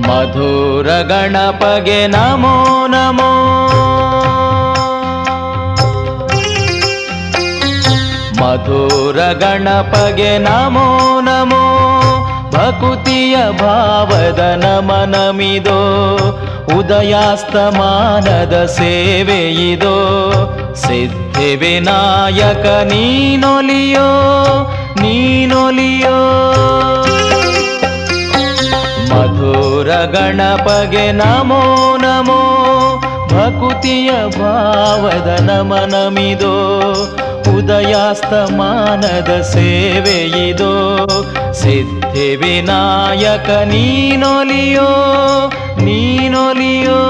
ಮಧುರ ಗಣಪಗೆ ನಮೋ ನಮೋ ಮಧುರ ಗಣಪಗೆ ನಮೋ ನಮೋ ಭಕುತಿಯ ಭಾವದ ನಮನಮಿದೋ ಉದಯಾಸ್ತಮಾನದ ಸೇವೆಯಿದೋ ಸಿದ್ಧಿ ವಿನಾಯಕ ನೀನೊಲಿಯೋ ನೀನೊಲಿಯೋ ಮಧುರ ಗಣಪಗೆ ನಮೋ ನಮೋ ಭಕುತಿಯ ಭಾವದ ನಮನಮಿದೋ ಉದಯಾಸ್ತಮಾನದ ಸೇವೆಯಿದೋ ಸಿದ್ಧಿ ವಿನಾಯಕ ನೀನೊಲಿಯೋ ನೀನೊಲಿಯೋ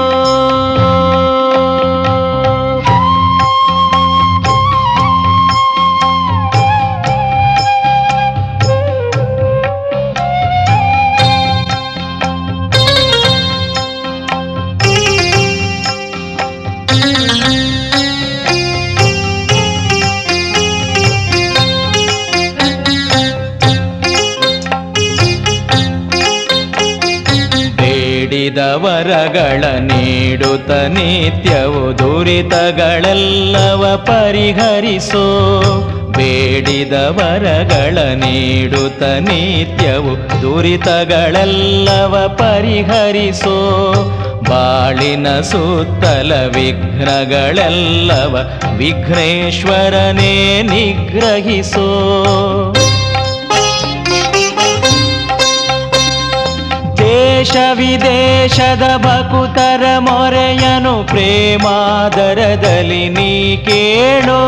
ಬೇಡಿದ ವರಗಳ ನೀಡುತ್ತ ನಿತ್ಯವು ದುರಿತಗಳೆಲ್ಲವ ಪರಿಹರಿಸೋ ಬೇಡಿದ ವರಗಳ ನೀಡುತ್ತ ನಿತ್ಯವು ದುರಿತಗಳೆಲ್ಲವ ಪರಿಹರಿಸೋ ಬಾಳಿನ ಸುತ್ತಲ ವಿಘ್ನಗಳೆಲ್ಲವ ವಿಘ್ನೇಶ್ವರನೇ ನಿಗ್ರಹಿಸೋ ದೇಶ ವಿದೇಶದ ಭಕುತರ ಮೊರೆಯನು ಪ್ರೇಮಾದರದಲ್ಲಿ ನೀ ಕೇಳೋ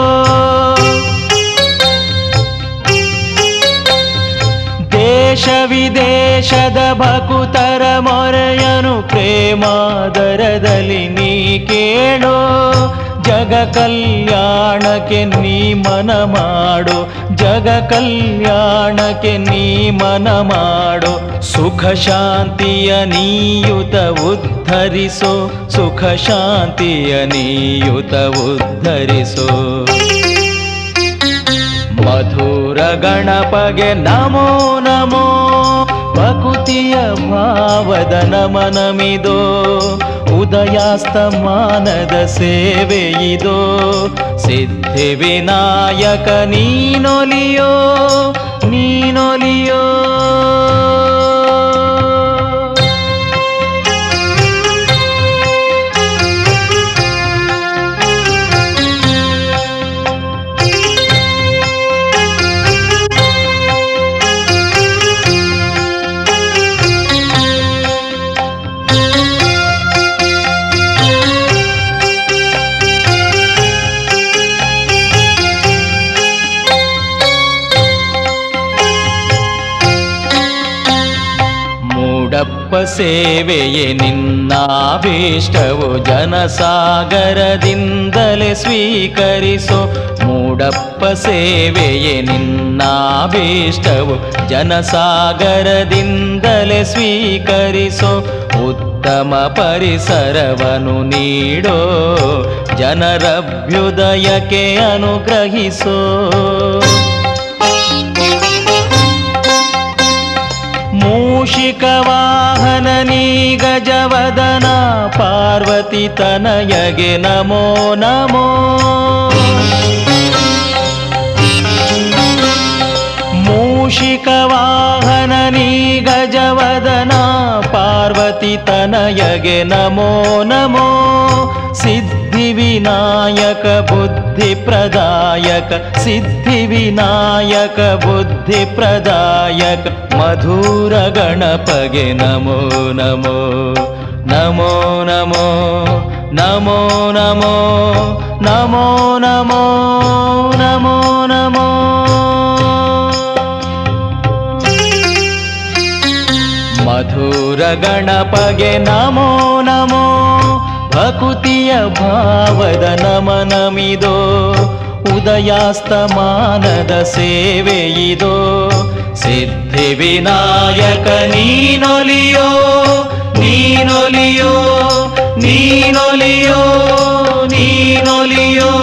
ದೇಶ ವಿದೇಶದ ಭಕುತರ ಮೊರೆಯನು ಪ್ರೇಮಾದರದಲ್ಲಿ ನೀ ಕೇಳೋ ಜಗ ಕಲ್ಯಾಣಕ್ಕೆ ನೀ ಮನ ಮಾಡು ಜಗ ಕಲ್ಯಾಣಕ್ಕೆ ನೀ ಮನ ಮಾಡು ಸುಖ ಶಾಂತಿಯ ನೀಯುತ ಉದ್ಧರಿಸೋ ಸುಖ ಶಾಂತಿಯ ನೀಯುತ ಉದ್ಧರಿಸೋ ಮಧುರ ಗಣಪಗೆ ನಮೋ ನಮೋ ಭಕುತಿಯ ಭಾವದ ನಮನಮಿದೋ ಉದಯಾಸ್ತಮಾನದ ಸೇವೆಯಿದೋ ಸಿದ್ಧಿ ವಿನಾಯಕ ನೀನೊಲಿಯೋ ನೀನೊಲಿಯೋ ಮೂಡಪ್ಪ ಸೇವೆಯೇ ನಿನ್ನಾಭೀಷ್ಟವು ಜನಸಾಗರದಿಂದಲೇ ಸ್ವೀಕರಿಸೋ ಮೂಡಪ್ಪ ಸೇವೆಯೇ ನಿನ್ನಾಭೀಷ್ಟವು ಜನಸಾಗರದಿಂದಲೇ ಸ್ವೀಕರಿಸೋ ಉತ್ತಮ ಪರಿಸರವನ್ನು ನೀಡೋ ಜನರಭ್ಯುದಯಕ್ಕೆ ಅನುಗ್ರಹಿಸೋ ಮೂಷಿಕ ವಾಹನ ನೀ ಗಜವದನ ಪಾರ್ವತಿ ತನಯಗೆ ನಮೋ ನಮೋ ಮೂಷಿಕ ವಾಹನ ನೀ ಗಜವದನ ಪಾರ್ವತಿ ತನಯಗೆ ನಮೋ ನಮೋ ಸಿದ್ಧಿ ವಿನಾಯಕ ಬುದ್ಧಿ ಪ್ರದಾಯಕ ಸಿದ್ಧಿ ವಿನಾಯಕ ಬುದ್ಧಿ ಪ್ರದಾಯಕ ಮಧುರ ಗಣಪಗೆ ನಮೋ ನಮೋ ನಮೋ ನಮೋ ನಮೋ ನಮೋ ನಮೋ ನಮೋ ನಮೋ ನಮೋ ಮಧುರ ಗಣಪಗೆ ನಮೋ ನಮೋ ಭಕುತಿಯ ಭಾವದ ನಮನಮಿದೋ ಉದಯಾಸ್ತಮಾನದ ಸೇವೆಯಿದೋ ಸಿದ್ಧಿ ವಿನಾಯಕ ನೀನೊಲಿಯೋ ನೀನೊಲಿಯೋ ನೀನೊಲಿಯೋ ನೀನೊಲಿಯೋ